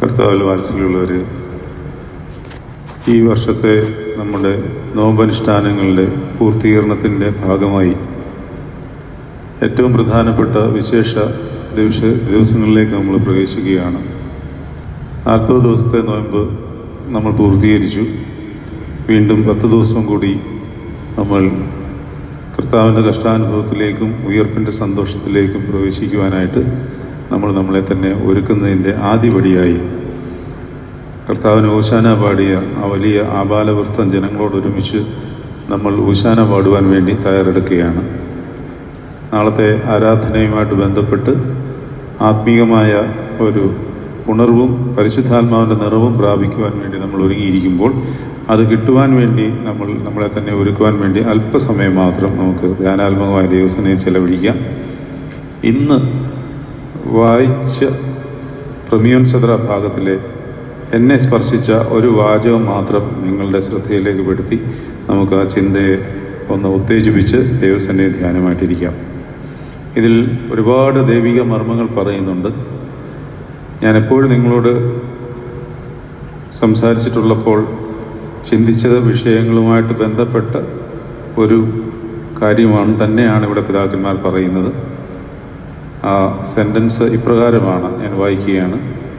കർത്താവിൽ വാത്സല്യമുള്ളവർ ഈ വർഷത്തെ നമ്മുടെ നോമ്പനുഷ്ഠാനങ്ങളുടെ പൂർത്തീകരണത്തിൻ്റെ ഭാഗമായി ഏറ്റവും പ്രധാനപ്പെട്ട വിശേഷ ദിവസ ദിവസങ്ങളിലേക്ക് നമ്മൾ പ്രവേശിക്കുകയാണ് നാൽപ്പത് ദിവസത്തെ നോയമ്പ് നമ്മൾ പൂർത്തീകരിച്ചു വീണ്ടും പത്ത് ദിവസം കൂടി നമ്മൾ കർത്താവിൻ്റെ കഷ്ടാനുഭവത്തിലേക്കും ഉയർപ്പിൻ്റെ സന്തോഷത്തിലേക്കും പ്രവേശിക്കുവാനായിട്ട് നമ്മൾ നമ്മളെ തന്നെ ഒരുക്കുന്നതിൻ്റെ ആദ്യപടിയായി കർത്താവിന് ഊശാന പാടിയ ആ വലിയ ആബാലവൃത്തം ജനങ്ങളോട് ഒരുമിച്ച് നമ്മൾ ഊശാന പാടുവാൻ വേണ്ടി തയ്യാറെടുക്കുകയാണ് നാളത്തെ ആരാധനയുമായിട്ട് ബന്ധപ്പെട്ട് ആത്മീയമായ ഒരു ഉണർവും പരിശുദ്ധാത്മാവിൻ്റെ നിറവും പ്രാപിക്കുവാൻ വേണ്ടി നമ്മൾ ഒരുങ്ങിയിരിക്കുമ്പോൾ അത് കിട്ടുവാൻ വേണ്ടി നമ്മൾ നമ്മളെ തന്നെ ഒരുക്കുവാൻ വേണ്ടി അല്പസമയം മാത്രം നമുക്ക് ധ്യാനാത്മകമായ ദൈവസനെ ചെലവഴിക്കാം ഇന്ന് വായിച്ച പ്രമിയോൻ സദറ ഭാഗത്തിലെ എന്നെ സ്പർശിച്ച ഒരു വാചകം മാത്രം നിങ്ങളുടെ ശ്രദ്ധയിലേക്ക് പെടുത്തി നമുക്ക് ആ ചിന്തയെ ഒന്ന് ഉത്തേജിപ്പിച്ച് ദൈവസന്നെ ധ്യാനമായിട്ടിരിക്കാം ഇതിൽ ഒരുപാട് ദൈവിക മർമ്മങ്ങൾ പറയുന്നുണ്ട് ഞാൻ എപ്പോഴും നിങ്ങളോട് സംസാരിച്ചിട്ടുള്ളപ്പോൾ ചിന്തിച്ചത് വിഷയങ്ങളുമായിട്ട് ബന്ധപ്പെട്ട ഒരു കാര്യമാണ് തന്നെയാണ് ഇവിടെ പിതാക്കന്മാർ പറയുന്നത് ആ സെൻറ്റൻസ് ഇപ്രകാരമാണ് ഞാൻ വായിക്കുകയാണ്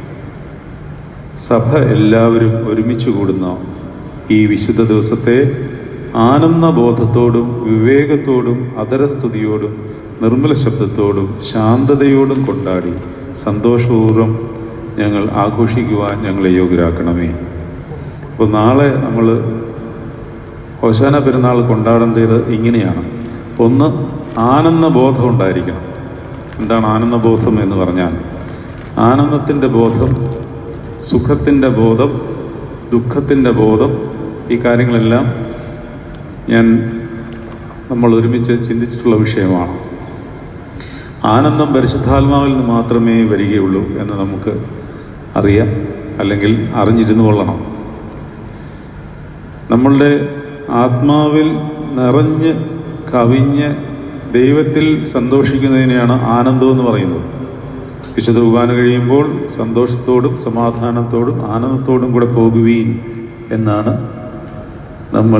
സഭ എല്ലാവരും ഒരുമിച്ച് കൂടുന്ന ഈ വിശുദ്ധ ദിവസത്തെ ആനന്ദബോധത്തോടും വിവേകത്തോടും അതരസ്തുതിയോടും നിർമ്മല ശബ്ദത്തോടും ശാന്തതയോടും കൊണ്ടാടി സന്തോഷപൂർവ്വം ഞങ്ങൾ ആഘോഷിക്കുവാൻ ഞങ്ങളെ യോഗ്യരാക്കണമേ അപ്പോൾ നാളെ നമ്മൾ ഹോശാന പെരുന്നാൾ കൊണ്ടാടേണ്ടത് ഇങ്ങനെയാണ് ഒന്ന് ആനന്ദബോധം ഉണ്ടായിരിക്കണം എന്താണ് ആനന്ദബോധം എന്ന് പറഞ്ഞാൽ ആനന്ദത്തിൻ്റെ ബോധം സുഖത്തിൻ്റെ ബോധം ദുഃഖത്തിൻ്റെ ബോധം ഈ കാര്യങ്ങളെല്ലാം ഞാൻ നമ്മൾ ഒരുമിച്ച് ചിന്തിച്ചിട്ടുള്ള വിഷയമാണ് ആനന്ദം പരിശുദ്ധാത്മാവിൽ നിന്ന് മാത്രമേ വരികയുള്ളൂ എന്ന് നമുക്ക് അറിയാം അല്ലെങ്കിൽ അറിഞ്ഞിരുന്നു കൊള്ളണം നമ്മളുടെ ആത്മാവിൽ നിറഞ്ഞ് കവിഞ്ഞ് ദൈവത്തിൽ സന്തോഷിക്കുന്നതിനെയാണ് ആനന്ദം എന്ന് പറയുന്നത് വിശുദ്ധ കുർബാന കഴിയുമ്പോൾ സന്തോഷത്തോടും സമാധാനത്തോടും ആനന്ദത്തോടും കൂടെ പോകുവീൻ എന്നാണ് നമ്മൾ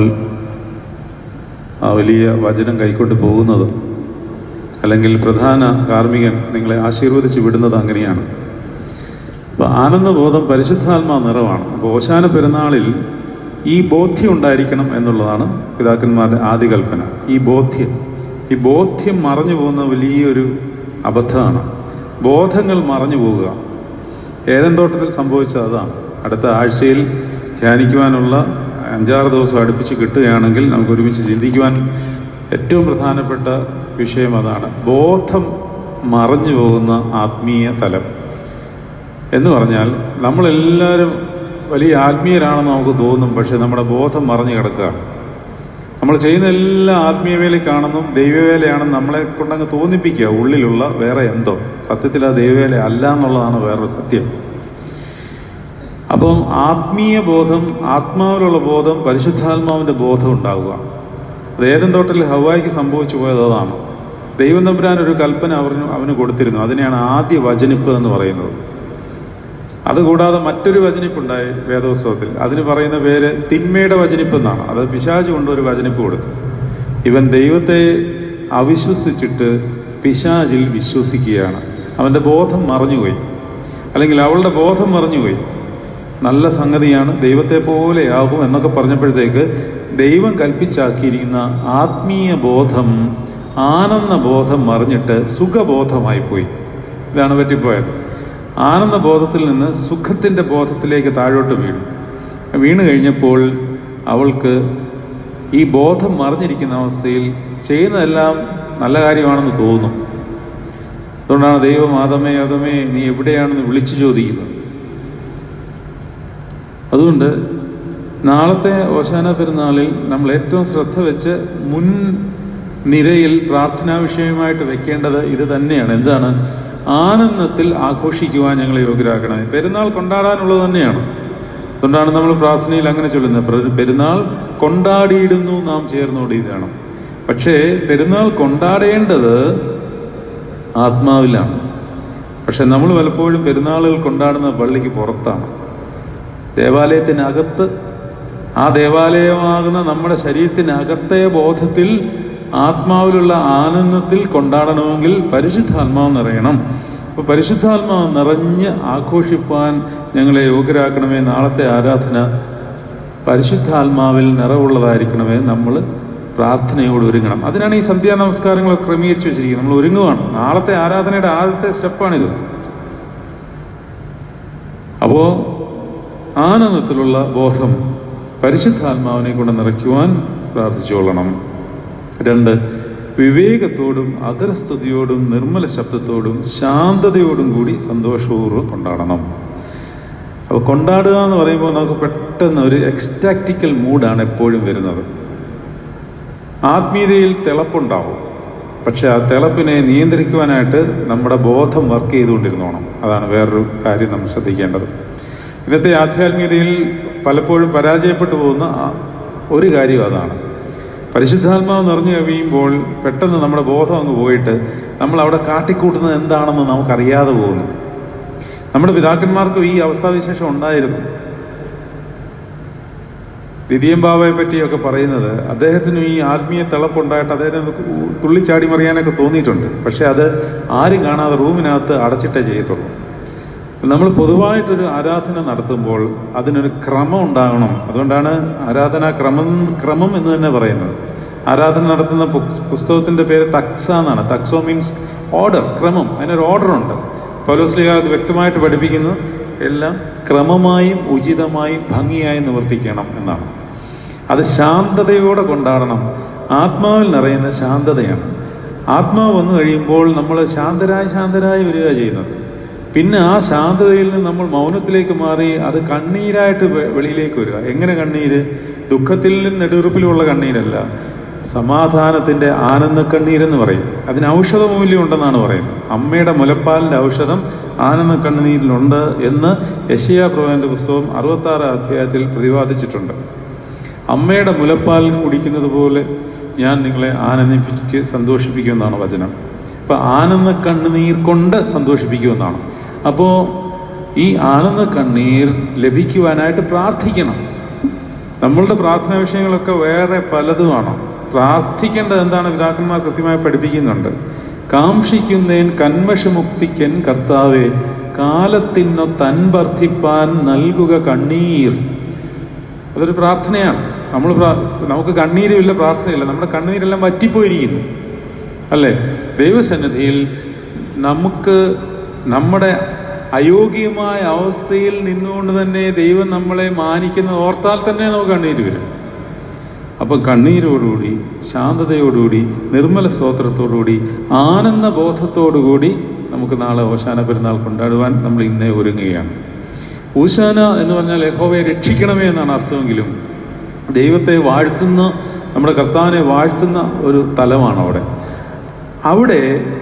ആ വലിയ വചനം കൈക്കൊണ്ട് പോകുന്നത് അല്ലെങ്കിൽ പ്രധാന കാർമ്മികൻ നിങ്ങളെ ആശീർവദിച്ച് വിടുന്നത് അങ്ങനെയാണ് അപ്പോൾ ആനന്ദബോധം പരിശുദ്ധാത്മാ നിറവാണ് അപ്പോൾ ഓശാന പെരുന്നാളിൽ ഈ ബോധ്യം ഉണ്ടായിരിക്കണം എന്നുള്ളതാണ് പിതാക്കന്മാരുടെ ആദ്യ കൽപ്പന ഈ ബോധ്യം ഈ ബോധ്യം മറഞ്ഞു പോകുന്ന വലിയൊരു അബദ്ധമാണ് ബോധങ്ങൾ മറഞ്ഞു പോവുക ഏതൻ തോട്ടത്തിൽ സംഭവിച്ചത് അതാണ് അടുത്ത ആഴ്ചയിൽ ധ്യാനിക്കുവാനുള്ള അഞ്ചാറ് ദിവസം അടുപ്പിച്ച് കിട്ടുകയാണെങ്കിൽ നമുക്ക് ഒരുമിച്ച് ചിന്തിക്കുവാൻ ഏറ്റവും പ്രധാനപ്പെട്ട വിഷയം അതാണ് ബോധം മറഞ്ഞു പോകുന്ന ആത്മീയ തലം എന്ന് പറഞ്ഞാൽ നമ്മളെല്ലാവരും വലിയ ആത്മീയരാണെന്ന് നമുക്ക് തോന്നും പക്ഷെ നമ്മുടെ ബോധം മറഞ്ഞു കിടക്കുകയാണ് നമ്മൾ ചെയ്യുന്ന എല്ലാ ആത്മീയ വേല കാണുന്നതും ദൈവവേലയാണെന്ന് നമ്മളെ കൊണ്ടങ്ങ് തോന്നിപ്പിക്കുക ഉള്ളിലുള്ള വേറെ എന്തോ സത്യത്തിൽ ആ ദൈവവേല അല്ല എന്നുള്ളതാണ് വേറൊരു സത്യം അപ്പം ആത്മീയ ബോധം ആത്മാവിലുള്ള ബോധം പരിശുദ്ധാത്മാവിന്റെ ബോധം ഉണ്ടാവുക അത് ഏതൻ തോട്ടത്തിൽ ഹവായിക്ക് സംഭവിച്ചു പോയത് അതാണ് ദൈവം തമ്പുരാൻ ഒരു കൽപ്പന അവന് അവന് കൊടുത്തിരുന്നു അതിനെയാണ് ആദ്യ വചനിപ്പ് എന്ന് പറയുന്നത് അതുകൂടാതെ മറ്റൊരു വചനിപ്പുണ്ടായി വേദോത്സവത്തിൽ അതിന് പറയുന്ന പേര് തിന്മയുടെ വചനിപ്പ് എന്നാണ് അത് പിശാജ് കൊണ്ട് ഒരു വചനിപ്പ് കൊടുത്തു ഇവൻ ദൈവത്തെ അവിശ്വസിച്ചിട്ട് പിശാജിൽ വിശ്വസിക്കുകയാണ് അവൻ്റെ ബോധം മറഞ്ഞുപോയി അല്ലെങ്കിൽ അവളുടെ ബോധം മറഞ്ഞുപോയി നല്ല സംഗതിയാണ് ദൈവത്തെ പോലെ ആകും എന്നൊക്കെ പറഞ്ഞപ്പോഴത്തേക്ക് ദൈവം കൽപ്പിച്ചാക്കിയിരിക്കുന്ന ആത്മീയ ബോധം ആനന്ദ ബോധം മറിഞ്ഞിട്ട് സുഖബോധമായി പോയി ഇതാണ് പറ്റിപ്പോയത് ആനന്ദ ബോധത്തിൽ നിന്ന് സുഖത്തിൻ്റെ ബോധത്തിലേക്ക് താഴോട്ട് വീണു വീണ് കഴിഞ്ഞപ്പോൾ അവൾക്ക് ഈ ബോധം മറിഞ്ഞിരിക്കുന്ന അവസ്ഥയിൽ ചെയ്യുന്നതെല്ലാം നല്ല കാര്യമാണെന്ന് തോന്നും അതുകൊണ്ടാണ് ദൈവം ആദമേ ആദമേ നീ എവിടെയാണെന്ന് വിളിച്ചു ചോദിക്കുന്നത് അതുകൊണ്ട് നാളത്തെ ഓശാന പെരുന്നാളിൽ നമ്മൾ ഏറ്റവും ശ്രദ്ധ വെച്ച് മുൻ നിരയിൽ പ്രാർത്ഥനാ വിഷയമായിട്ട് വെക്കേണ്ടത് ഇത് തന്നെയാണ് എന്താണ് ആനന്ദത്തിൽ ആഘോഷിക്കുവാൻ ഞങ്ങളെ യോഗ്യരാക്കണമേ പെരുന്നാൾ കൊണ്ടാടാനുള്ളത് തന്നെയാണ് അതുകൊണ്ടാണ് നമ്മൾ പ്രാർത്ഥനയിൽ അങ്ങനെ ചൊല്ലുന്നത് പ്ര- പെരുന്നാൾ കൊണ്ടാടിയിടുന്നു നാം ചേർന്നോടിയതാണ് പക്ഷേ പെരുന്നാൾ കൊണ്ടാടേണ്ടത് ആത്മാവിലാണ് പക്ഷെ നമ്മൾ പലപ്പോഴും പെരുന്നാളുകൾ കൊണ്ടാടുന്ന പള്ളിക്ക് പുറത്താണ് ദേവാലയത്തിനകത്ത് ആ ദേവാലയമാകുന്ന നമ്മുടെ ശരീരത്തിനകത്തെ ബോധത്തിൽ ആത്മാവിലുള്ള ആനന്ദത്തിൽ കൊണ്ടാടണമെങ്കിൽ പരിശുദ്ധാത്മാവ് നിറയണം അപ്പോൾ പരിശുദ്ധാത്മാവ് നിറഞ്ഞ് ആഘോഷിപ്പാൻ ഞങ്ങളെ യോഗ്യരാക്കണമേ നാളത്തെ ആരാധന പരിശുദ്ധാത്മാവിൽ നിറവുള്ളതായിരിക്കണമേ നമ്മൾ പ്രാർത്ഥനയോട് ഒരുങ്ങണം അതിനാണ് ഈ സന്ധ്യാ നമസ്കാരങ്ങൾ ക്രമീകരിച്ചു വെച്ചിരിക്കുന്നത് നമ്മൾ ഒരുങ്ങുവാണ് നാളത്തെ ആരാധനയുടെ ആദ്യത്തെ സ്റ്റെപ്പാണിത് അപ്പോ ആനന്ദത്തിലുള്ള ബോധം പരിശുദ്ധാത്മാവിനെ കൊണ്ട് നിറയ്ക്കുവാൻ പ്രാർത്ഥിച്ചുകൊള്ളണം രണ്ട് വിവേകത്തോടും അതരസ്തുതിയോടും നിർമ്മല ശബ്ദത്തോടും ശാന്തതയോടും കൂടി സന്തോഷപൂർവ്വം കൊണ്ടാടണം അപ്പോൾ കൊണ്ടാടുക എന്ന് പറയുമ്പോൾ നമുക്ക് പെട്ടെന്ന് ഒരു എക്സ്റ്റാക്റ്റിക്കൽ മൂഡാണ് എപ്പോഴും വരുന്നത് ആത്മീയതയിൽ തിളപ്പുണ്ടാവും പക്ഷെ ആ തിളപ്പിനെ നിയന്ത്രിക്കുവാനായിട്ട് നമ്മുടെ ബോധം വർക്ക് ചെയ്തുകൊണ്ടിരുന്നോണം അതാണ് വേറൊരു കാര്യം നമ്മൾ ശ്രദ്ധിക്കേണ്ടത് ഇന്നത്തെ ആധ്യാത്മികതയിൽ പലപ്പോഴും പരാജയപ്പെട്ടു പോകുന്ന ആ- ഒരു കാര്യം അതാണ് പരിശുദ്ധാത്മാവ് നിറഞ്ഞു കവിയുമ്പോൾ പെട്ടെന്ന് നമ്മുടെ ബോധം അങ്ങ് പോയിട്ട് നമ്മൾ അവിടെ കാട്ടിക്കൂട്ടുന്നത് എന്താണെന്ന് നമുക്കറിയാതെ പോകുന്നു നമ്മുടെ പിതാക്കന്മാർക്കും ഈ അവസ്ഥാവിശേഷം ഉണ്ടായിരുന്നു ദിദിയം ബാബയെ പറ്റിയൊക്കെ പറയുന്നത് അദ്ദേഹത്തിനും ഈ ആത്മീയ തിളപ്പുണ്ടായിട്ട് അദ്ദേഹത്തിന് തുള്ളിച്ചാടി മറിയാനൊക്കെ തോന്നിയിട്ടുണ്ട് പക്ഷെ അത് ആരും കാണാതെ റൂമിനകത്ത് അടച്ചിട്ടേ ചെയ്യത്തുള്ളൂ നമ്മൾ പൊതുവായിട്ടൊരു ആരാധന നടത്തുമ്പോൾ അതിനൊരു ക്രമം ഉണ്ടാകണം അതുകൊണ്ടാണ് ആരാധനാ ക്രമം ക്രമം എന്ന് തന്നെ പറയുന്നത് ആരാധന നടത്തുന്ന പുസ്- പുസ്തകത്തിന്റെ പേര് തക്സ എന്നാണ് തക്സോ മീൻസ് ഓർഡർ ക്രമം അതിനൊരു ഓർഡർ ഉണ്ട് പൗലോസ്ലിഹ അത് വ്യക്തമായിട്ട് പഠിപ്പിക്കുന്നത് എല്ലാം ക്രമമായും ഉചിതമായും ഭംഗിയായും നിവർത്തിക്കണം എന്നാണ് അത് ശാന്തതയോടെ കൊണ്ടാടണം ആത്മാവിൽ നിറയുന്ന ശാന്തതയാണ് ആത്മാവ് വന്നു കഴിയുമ്പോൾ നമ്മൾ ശാന്തരായി ശാന്തരായി വരിക ചെയ്യുന്നത് പിന്നെ ആ ശാന്തതയിൽ നിന്ന് നമ്മൾ മൗനത്തിലേക്ക് മാറി അത് കണ്ണീരായിട്ട് വെ- വെളിയിലേക്ക് വരിക എങ്ങനെ കണ്ണീര് ദുഃഖത്തിൽ നെടുറുപ്പിലുമുള്ള കണ്ണീരല്ല സമാധാനത്തിന്റെ ആനന്ദ കണ്ണീരെന്ന് പറയും അതിന് ഔഷധ മൂല്യം ഉണ്ടെന്നാണ് പറയുന്നത് അമ്മയുടെ മുലപ്പാലിന്റെ ഔഷധം ആനന്ദ കണ്ണുനീരിലുണ്ട് എന്ന് യശയാ പ്രഭുവിന്റെ പുസ്തകം അറുപത്തി ആറ് അധ്യായത്തിൽ പ്രതിപാദിച്ചിട്ടുണ്ട് അമ്മയുടെ മുലപ്പാൽ കുടിക്കുന്നത് പോലെ ഞാൻ നിങ്ങളെ ആനന്ദിപ്പിക്ക് സന്തോഷിപ്പിക്കുമെന്നാണ് വചനം അപ്പൊ ആനന്ദ കണ്ണുനീർ കൊണ്ട് സന്തോഷിപ്പിക്കുമെന്നാണ് അപ്പോ ഈ ആനന്ദ കണ്ണീർ ലഭിക്കുവാനായിട്ട് പ്രാർത്ഥിക്കണം നമ്മളുടെ പ്രാർത്ഥനാ വിഷയങ്ങളൊക്കെ വേറെ പലതുമാണ് പ്രാർത്ഥിക്കേണ്ടത് എന്താണ് പിതാക്കന്മാർ കൃത്യമായി പഠിപ്പിക്കുന്നുണ്ട് കാംക്ഷിക്കുന്നേൻ കന്മഷമുക്തിക്കൻ കർത്താവെ കാലത്തിനു തൻവർദ്ധിപ്പാൻ നൽകുക കണ്ണീർ അതൊരു പ്രാർത്ഥനയാണ് നമ്മൾ പ്രാ- നമുക്ക് കണ്ണീരുമില്ല പ്രാർത്ഥനയില്ല നമ്മുടെ കണ്ണീരെല്ലാം വറ്റിപ്പോയിരിക്കുന്നു അല്ലേ ദൈവസന്നിധിയിൽ നമുക്ക് നമ്മുടെ അയോഗ്യമായ അവസ്ഥയിൽ നിന്നുകൊണ്ട് തന്നെ ദൈവം നമ്മളെ മാനിക്കുന്നത് ഓർത്താൽ തന്നെ നമുക്ക് കണ്ണീര് വരും അപ്പം കണ്ണീരോടുകൂടി ശാന്തതയോടുകൂടി നിർമ്മല സ്തോത്രത്തോടുകൂടി ആനന്ദ ബോധത്തോടുകൂടി നമുക്ക് നാളെ ഓശാന പെരുന്നാൾ കൊണ്ടാടുവാൻ നമ്മൾ ഇന്നേ ഒരുങ്ങുകയാണ് ഊശാന എന്ന് പറഞ്ഞാൽ യഹോവയെ രക്ഷിക്കണമേ എന്നാണ് അർത്ഥമെങ്കിലും ദൈവത്തെ വാഴ്ത്തുന്ന നമ്മുടെ കർത്താവിനെ വാഴ്ത്തുന്ന ഒരു തലമാണ് അവിടെ അവിടെ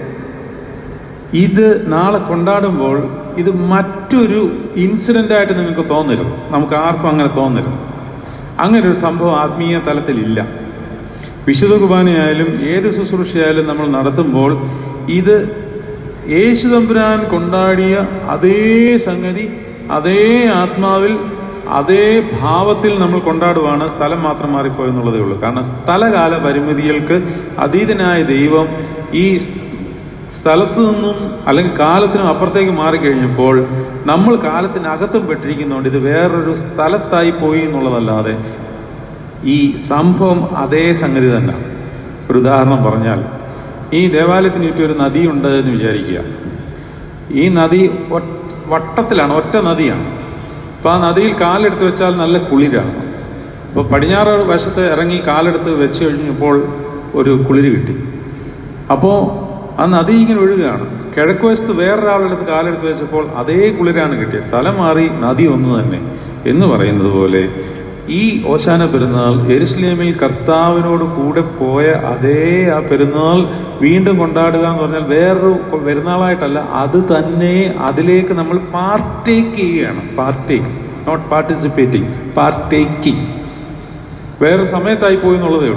ഇത് നാളെ കൊണ്ടാടുമ്പോൾ ഇത് മറ്റൊരു ഇൻസിഡന്റ് ആയിട്ട് നിങ്ങൾക്ക് തോന്നരുത് നമുക്ക് ആർക്കും അങ്ങനെ തോന്നരുത് അങ്ങനെ ഒരു സംഭവം ആത്മീയ തലത്തിലില്ല വിശുദ്ധ കുർബാനയായാലും ഏത് ശുശ്രൂഷയായാലും നമ്മൾ നടത്തുമ്പോൾ ഇത് യേശു തമ്പുരാൻ കൊണ്ടാടിയ അതേ സംഗതി അതേ ആത്മാവിൽ അതേ ഭാവത്തിൽ നമ്മൾ കൊണ്ടാടുവാണ് സ്ഥലം മാത്രം മാറിപ്പോയെന്നുള്ളതേ ഉള്ളൂ കാരണം സ്ഥലകാല പരിമിതികൾക്ക് അതീതനായ ദൈവം ഈ സ്ഥലത്തു നിന്നും അല്ലെങ്കിൽ കാലത്തിനും അപ്പുറത്തേക്ക് മാറിക്കഴിഞ്ഞപ്പോൾ നമ്മൾ കാലത്തിനകത്തും പെട്ടിരിക്കുന്നതുകൊണ്ട് ഇത് വേറൊരു സ്ഥലത്തായി പോയി എന്നുള്ളതല്ലാതെ ഈ സംഭവം അതേ സംഗതി തന്നെ ഒരു ഉദാഹരണം പറഞ്ഞാൽ ഈ ദേവാലയത്തിന് ചുറ്റും ഒരു നദിയുണ്ട് എന്ന് വിചാരിക്കുക ഈ നദി ഒ- വട്ടത്തിലാണ് ഒറ്റ നദിയാണ് അപ്പൊ ആ നദിയിൽ കാലെടുത്ത് വെച്ചാൽ നല്ല കുളിരാണ് അപ്പോൾ പടിഞ്ഞാറ് വശത്ത് ഇറങ്ങി കാലെടുത്ത് വെച്ച് കഴിഞ്ഞപ്പോൾ ഒരു കുളിര് കിട്ടി അപ്പോൾ ആ നദി ഇങ്ങനെ ഒഴുകുകയാണ് കിഴക്ക് വശത്ത് വേറൊരാളെടുത്ത് കാലെടുത്ത് വെച്ചപ്പോൾ അതേ കുളിരാണ് കിട്ടിയത് സ്ഥലം മാറി നദി ഒന്ന് തന്നെ എന്ന് പറയുന്നത് പോലെ ഈ ഓശാന പെരുന്നാൾ എരുസലേമിൽ കർത്താവിനോട് കൂടെ പോയ അതേ ആ പെരുന്നാൾ വീണ്ടും കൊണ്ടാടുക എന്ന് പറഞ്ഞാൽ വേറൊരു പെരുന്നാളായിട്ടല്ല അത് തന്നെ അതിലേക്ക് നമ്മൾ പാർട്ടേക്ക് ചെയ്യുകയാണ് പാർട്ടേക്ക് നോട്ട് പാർട്ടിസിപ്പേറ്റിംഗ് പാർട്ടേക്കിംഗ് വേറെ സമയത്തായി പോയി എന്നുള്ളതേ ഉള്ളൂ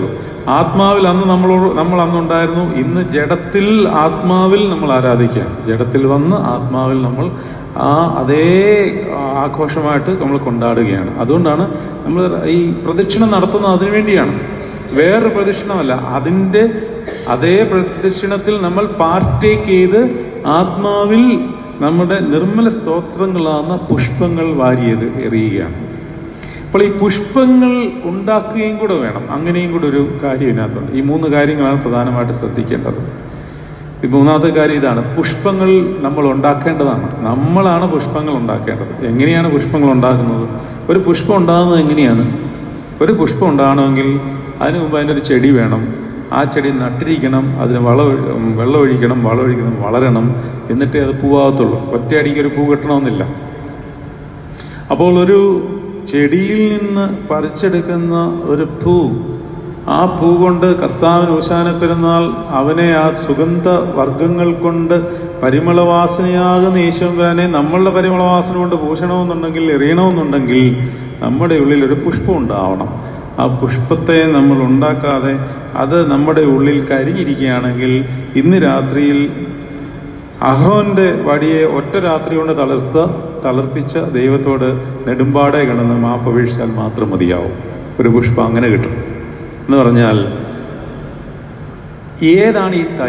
ആത്മാവിൽ അന്ന് നമ്മളോട് നമ്മൾ അന്നുണ്ടായിരുന്നു ഇന്ന് ജഡത്തിൽ ആത്മാവിൽ നമ്മൾ ആരാധിക്കാം ജഡത്തിൽ വന്ന് ആത്മാവിൽ നമ്മൾ ആ അതേ ആഘോഷമായിട്ട് നമ്മൾ കൊണ്ടാടുകയാണ് അതുകൊണ്ടാണ് നമ്മൾ ഈ പ്രദക്ഷിണം നടത്തുന്നത് അതിനു വേണ്ടിയാണ് വേറൊരു പ്രദക്ഷിണമല്ല അതിൻ്റെ അതേ പ്രദക്ഷിണത്തിൽ നമ്മൾ പാർട്ടേക്ക് ചെയ്ത് ആത്മാവിൽ നമ്മുടെ നിർമ്മല സ്തോത്രങ്ങളാകുന്ന പുഷ്പങ്ങൾ വാരിയത് എറിയുകയാണ് അപ്പോൾ ഈ പുഷ്പങ്ങൾ ഉണ്ടാക്കുകയും കൂടെ വേണം അങ്ങനെയും കൂടെ ഒരു കാര്യം ഇതിനകത്തുണ്ട് ഈ മൂന്ന് കാര്യങ്ങളാണ് പ്രധാനമായിട്ട് ശ്രദ്ധിക്കേണ്ടത് ഈ മൂന്നാമത്തെ കാര്യം ഇതാണ് പുഷ്പങ്ങൾ നമ്മൾ ഉണ്ടാക്കേണ്ടതാണ് നമ്മളാണ് പുഷ്പങ്ങൾ ഉണ്ടാക്കേണ്ടത് എങ്ങനെയാണ് പുഷ്പങ്ങൾ ഉണ്ടാക്കുന്നത് ഒരു പുഷ്പം ഉണ്ടാകുന്നത് എങ്ങനെയാണ് ഒരു പുഷ്പം ഉണ്ടാകണമെങ്കിൽ അതിനു മുമ്പ് അതിൻ്റെ ഒരു ചെടി വേണം ആ ചെടി നട്ടിരിക്കണം അതിന് വള വെള്ളം ഒഴിക്കണം വളം ഒഴിക്കണം വളരണം എന്നിട്ടേ അത് പൂവാകത്തുള്ളൂ ഒറ്റയടിക്ക് ഒരു പൂ കെട്ടണമെന്നില്ല അപ്പോൾ ഒരു ചെടിയിൽ നിന്ന് പറിച്ചെടുക്കുന്ന ഒരു പൂ ആ പൂ കൊണ്ട് കർത്താവിന് ഊശാന പെരുന്നാൾ അവനെ ആ സുഗന്ധ വർഗങ്ങൾ കൊണ്ട് പരിമളവാസനയാകുന്ന ഈശ്വരനെ നമ്മളുടെ പരിമളവാസന കൊണ്ട് പൂശണമെന്നുണ്ടെങ്കിൽ എറിയണമെന്നുണ്ടെങ്കിൽ നമ്മുടെ ഉള്ളിൽ ഒരു പുഷ്പം ഉണ്ടാവണം ആ പുഷ്പത്തെ നമ്മൾ ഉണ്ടാക്കാതെ അത് നമ്മുടെ ഉള്ളിൽ കരിഞ്ഞിരിക്കുകയാണെങ്കിൽ ഇന്ന് രാത്രിയിൽ അഹ്റോന്റെ വടിയെ ഒറ്റ രാത്രി കൊണ്ട് തളർത്ത തളർപ്പിച്ച ദൈവത്തോട് നെടുമ്പാടെ കിടന്ന് മാപ്പപേക്ഷിച്ചാൽ മാത്രം മതിയാവും ഒരു പുഷ്പം അങ്ങനെ കിട്ടും എന്ന് പറഞ്ഞാൽ ഏതാണ് ഈ തൈ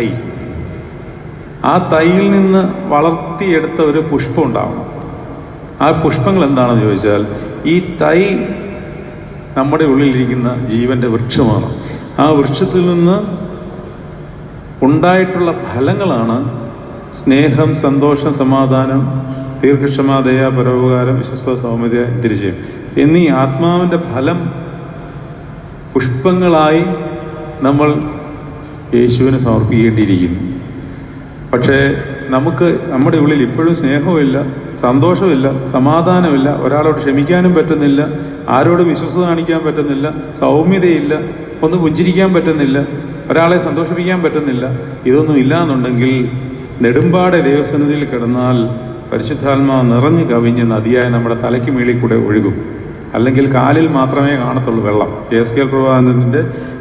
ആ തൈയിൽ നിന്ന് വളർത്തിയെടുത്ത ഒരു പുഷ്പം ഉണ്ടാവണം ആ പുഷ്പങ്ങൾ എന്താണെന്ന് ചോദിച്ചാൽ ഈ തൈ നമ്മുടെ ഉള്ളിലിരിക്കുന്ന ജീവന്റെ വൃക്ഷമാണ് ആ വൃക്ഷത്തിൽ നിന്ന് ഉണ്ടായിട്ടുള്ള ഫലങ്ങളാണ് സ്നേഹം സന്തോഷം സമാധാനം ദീർഘക്ഷമ ദയ പരോപകാരം വിശ്വസ സൗമ്യത തിരിച്ചയം എന്നീ ആത്മാവിന്റെ ഫലം പുഷ്പങ്ങളായി നമ്മൾ യേശുവിന് സമർപ്പിക്കേണ്ടിയിരിക്കുന്നു പക്ഷേ നമുക്ക് നമ്മുടെ ഉള്ളിൽ ഇപ്പോഴും സ്നേഹവുമില്ല സന്തോഷമില്ല സമാധാനമില്ല ഒരാളോട് ക്ഷമിക്കാനും പറ്റുന്നില്ല ആരോടും വിശ്വസത കാണിക്കാൻ പറ്റുന്നില്ല സൗമ്യതയില്ല ഒന്ന് പുഞ്ചിരിക്കാൻ പറ്റുന്നില്ല ഒരാളെ സന്തോഷിപ്പിക്കാൻ പറ്റുന്നില്ല ഇതൊന്നും ഇല്ല എന്നുണ്ടെങ്കിൽ നെടുമ്പാടെ ദൈവസന്നിധിയിൽ കിടന്നാൽ പരിശുദ്ധാത്മാവ് നിറഞ്ഞു കവിഞ്ഞ് നദിയായ നമ്മുടെ തലയ്ക്ക് മേളിൽ കൂടെ ഒഴുകും അല്ലെങ്കിൽ കാലിൽ മാത്രമേ കാണത്തുള്ളൂ വെള്ളം എസ് കെ എൽ പ്രവാചകന്റെ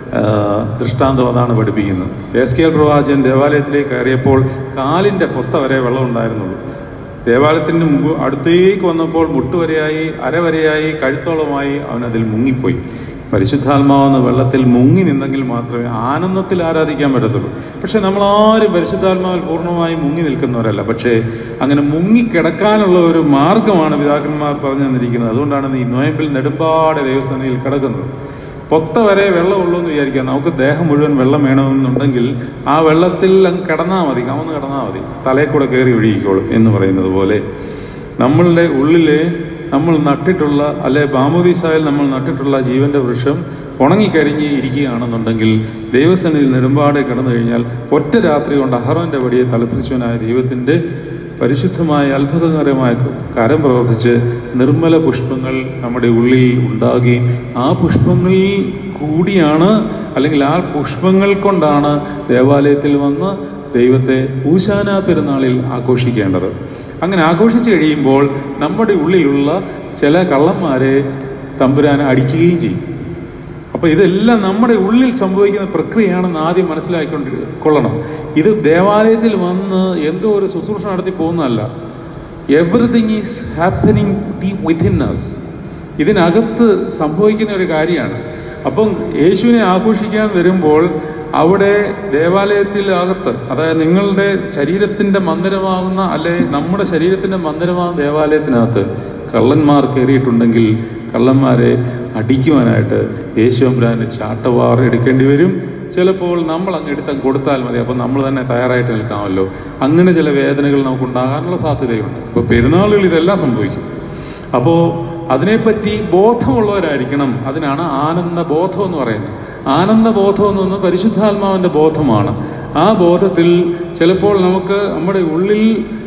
ദൃഷ്ടാന്തം അതാണ് പഠിപ്പിക്കുന്നത് എസ് കെ എൽ പ്രവാചകൻ ദേവാലയത്തിലേക്ക് കയറിയപ്പോൾ കാലിന്റെ പൊത്ത വരെ വെള്ളം ഉണ്ടായിരുന്നുള്ളൂ ദേവാലയത്തിന് മുമ്പ് അടുത്തേക്ക് വന്നപ്പോൾ മുട്ടുവരെയായി അരവരെയായി കഴുത്തോളമായി അവൻ അതിൽ മുങ്ങിപ്പോയി പരിശുദ്ധാത്മാവെന്ന വെള്ളത്തിൽ മുങ്ങി നിന്നെങ്കിൽ മാത്രമേ ആനന്ദത്തിൽ ആരാധിക്കാൻ പറ്റത്തുള്ളൂ പക്ഷെ നമ്മൾ ആരും പരിശുദ്ധാത്മാവിൽ പൂർണ്ണമായും മുങ്ങി നിൽക്കുന്നവരല്ല പക്ഷേ അങ്ങനെ മുങ്ങിക്കിടക്കാനുള്ള ഒരു മാർഗമാണ് പിതാക്കന്മാർ പറഞ്ഞു തന്നിരിക്കുന്നത് അതുകൊണ്ടാണ് ഈ നോയമ്പിൽ നെടുമ്പാടെ ദൈവസേനയിൽ കിടക്കുന്നത് പൊത്ത വരെ വെള്ളമുള്ളൂ എന്ന് വിചാരിക്കാം നമുക്ക് ദേഹം മുഴുവൻ വെള്ളം വേണമെന്നുണ്ടെങ്കിൽ ആ വെള്ളത്തിൽ അങ്ങ് കിടന്നാൽ മതി കമന്ന് കിടന്നാൽ മതി തലയിൽ കൂടെ കയറി ഒഴുകിക്കോളും എന്ന് പറയുന്നത് പോലെ നമ്മളുടെ ഉള്ളിലെ നമ്മൾ നട്ടിട്ടുള്ള അല്ലെ ബാമുദീസായിൽ നമ്മൾ നട്ടിട്ടുള്ള ജീവന്റെ വൃക്ഷം ഉണങ്ങിക്കരിഞ്ഞ് ഇരിക്കുകയാണെന്നുണ്ടെങ്കിൽ ദൈവസന്നിധിയിൽ നെടുമ്പാടെ കിടന്നു കഴിഞ്ഞാൽ ഒറ്റ രാത്രി കൊണ്ട് അഹറോന്റെ വടിയെ തലപ്പിച്ചവനായ ദൈവത്തിന്റെ പരിശുദ്ധമായ അത്ഭുതകരമായ കരം പ്രവർത്തിച്ച് നിർമ്മല പുഷ്പങ്ങൾ നമ്മുടെ ഉള്ളിൽ ഉണ്ടാകുകയും ആ പുഷ്പങ്ങളിൽ കൂടിയാണ് അല്ലെങ്കിൽ ആ പുഷ്പങ്ങൾ കൊണ്ടാണ് ദേവാലയത്തിൽ വന്ന് ദൈവത്തെ ഊശാന പെരുന്നാളിൽ ആഘോഷിക്കേണ്ടത് അങ്ങനെ ആഘോഷിച്ചു കഴിയുമ്പോൾ നമ്മുടെ ഉള്ളിലുള്ള ചില കള്ളന്മാരെ തമ്പുരാൻ അടിക്കുകയും ചെയ്യും അപ്പൊ ഇതെല്ലാം നമ്മുടെ ഉള്ളിൽ സംഭവിക്കുന്ന പ്രക്രിയയാണെന്ന് ആദ്യം മനസ്സിലാക്കിക്കൊണ്ട് കൊള്ളണം ഇത് ദേവാലയത്തിൽ വന്ന് എന്തോ ഒരു ശുശ്രൂഷ നടത്തി പോകുന്നതല്ല everything is happening deep within us ഇതിനകത്ത് സംഭവിക്കുന്ന ഒരു കാര്യമാണ് അപ്പം യേശുവിനെ ആഘോഷിക്കാൻ വരുമ്പോൾ അവിടെ ദേവാലയത്തിൽ അകത്ത് അതായത് നിങ്ങളുടെ ശരീരത്തിന്റെ മന്ദിരമാകുന്ന അല്ലെ നമ്മുടെ ശരീരത്തിന്റെ മന്ദിരമാകുന്ന ദേവാലയത്തിനകത്ത് കള്ളന്മാർ കയറിയിട്ടുണ്ടെങ്കിൽ കള്ളന്മാരെ അടിക്കുവാനായിട്ട് യേശുമ്പരാന് ചാട്ടവാർ എടുക്കേണ്ടി വരും ചിലപ്പോൾ നമ്മൾ അങ്ങ് എടുത്ത് കൊടുത്താൽ മതി അപ്പം നമ്മൾ തന്നെ തയ്യാറായിട്ട് നിൽക്കാമല്ലോ അങ്ങനെ ചില വേദനകൾ നമുക്ക് ഉണ്ടാകാനുള്ള സാധ്യതയുണ്ട് ഇപ്പോൾ പെരുന്നാളുകൾ ഇതെല്ലാം സംഭവിക്കും അപ്പോൾ അതിനെപ്പറ്റി ബോധമുള്ളവരായിരിക്കണം അതിനാണ് ആനന്ദ ബോധം എന്ന് പറയുന്നത് ആനന്ദ ബോധം എന്ന് പറയുന്നത് പരിശുദ്ധാത്മാവിൻ്റെ ബോധമാണ് ആ ബോധത്തിൽ ചിലപ്പോൾ നമുക്ക് നമ്മുടെ ഉള്ളിൽ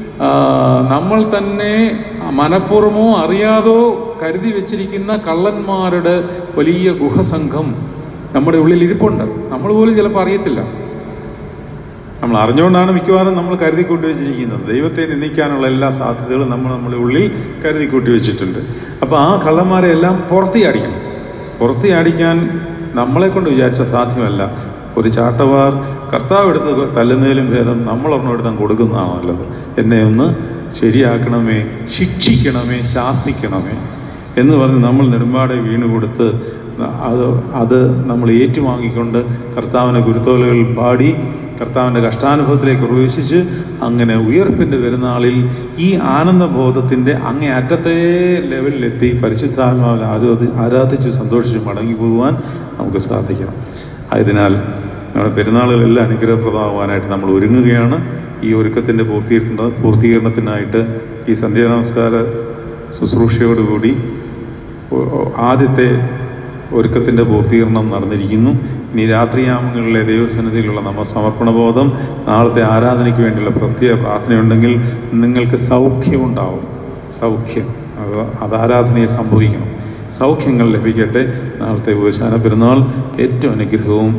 നമ്മൾ തന്നെ മനഃപൂർവമോ അറിയാതോ കരുതി വെച്ചിരിക്കുന്ന കള്ളന്മാരുടെ വലിയ ഗുഹസംഘം നമ്മുടെ ഉള്ളിൽ ഇരിപ്പുണ്ട് നമ്മൾ പോലും ചിലപ്പോൾ അറിയത്തില്ല നമ്മൾ അറിഞ്ഞുകൊണ്ടാണ് മിക്കവാറും നമ്മൾ കരുതി കൂട്ടി വെച്ചിരിക്കുന്നത് ദൈവത്തെ നിന്ദിക്കാനുള്ള എല്ലാ സാധ്യതകളും നമ്മൾ നമ്മുടെ ഉള്ളിൽ കരുതി കൂട്ടി വെച്ചിട്ടുണ്ട് അപ്പോൾ ആ കള്ളന്മാരെ എല്ലാം പുറത്തിയാടിക്കണം പുറത്തിയാടിക്കാൻ നമ്മളെ കൊണ്ട് വിചാരിച്ച സാധ്യമല്ല ഒരു ചാട്ടവാർ കർത്താവ് എടുത്ത് തല്ലുന്നതിലും ഭേദം നമ്മളൊരെണ്ണം എടുത്താൽ കൊടുക്കുന്നതാണ് നല്ലത് എന്നെ ഒന്ന് ശരിയാക്കണമേ ശിക്ഷിക്കണമേ ശാസിക്കണമേ എന്ന് പറഞ്ഞ് നമ്മൾ നെടുമ്പാടെ വീണ് കൊടുത്ത് അത് അത് നമ്മൾ ഏറ്റുവാങ്ങിക്കൊണ്ട് കർത്താവിനെ ഗുരുത്തോലകൾ പാടി കർത്താവിൻ്റെ കഷ്ടാനുഭവത്തിലേക്ക് പ്രവേശിച്ച് അങ്ങനെ ഉയർപ്പിൻ്റെ പെരുന്നാളിൽ ഈ ആനന്ദബോധത്തിൻ്റെ അങ്ങേ അറ്റത്തെ ലെവലിലെത്തി പരിശുദ്ധാത്മാവിൽ ആരാധി ആരാധിച്ച് സന്തോഷിച്ച് മടങ്ങി പോകുവാൻ നമുക്ക് സാധിക്കണം ആയതിനാൽ നമ്മുടെ പെരുന്നാളുകളെല്ലാം അനുഗ്രഹപ്രദമാകാനായിട്ട് നമ്മൾ ഒരുങ്ങുകയാണ് ഈ ഒരുക്കത്തിൻ്റെ പൂർത്തീകരണ പൂർത്തീകരണത്തിനായിട്ട് ഈ സന്ധ്യാനമസ്കാര ശുശ്രൂഷയോടുകൂടി ആദ്യത്തെ ഒരുക്കത്തിൻ്റെ പൂർത്തീകരണം നടന്നിരിക്കുന്നു ഇനി രാത്രിയാമങ്ങളിലെ ദൈവസന്നിധിയിലുള്ള നമ്മ സമർപ്പണബോധം നാളത്തെ ആരാധനയ്ക്ക് വേണ്ടിയുള്ള പ്രത്യേക പ്രാർത്ഥനയുണ്ടെങ്കിൽ നിങ്ങൾക്ക് സൗഖ്യമുണ്ടാവും സൗഖ്യം അത് അത് ആരാധനയെ സംഭവിക്കണം സൗഖ്യങ്ങൾ ലഭിക്കട്ടെ നാളത്തെ ഉപശാന പെരുന്നാൾ ഏറ്റവും അനുഗ്രഹവും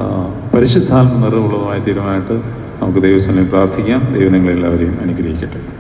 പരിശുദ്ധാത്മ നിറവുള്ളതുമായ തീരുമാനമായിട്ട് നമുക്ക് ദൈവസന്നിധി പ്രാർത്ഥിക്കാം ദൈവം നിങ്ങളെല്ലാവരെയും അനുഗ്രഹിക്കട്ടെ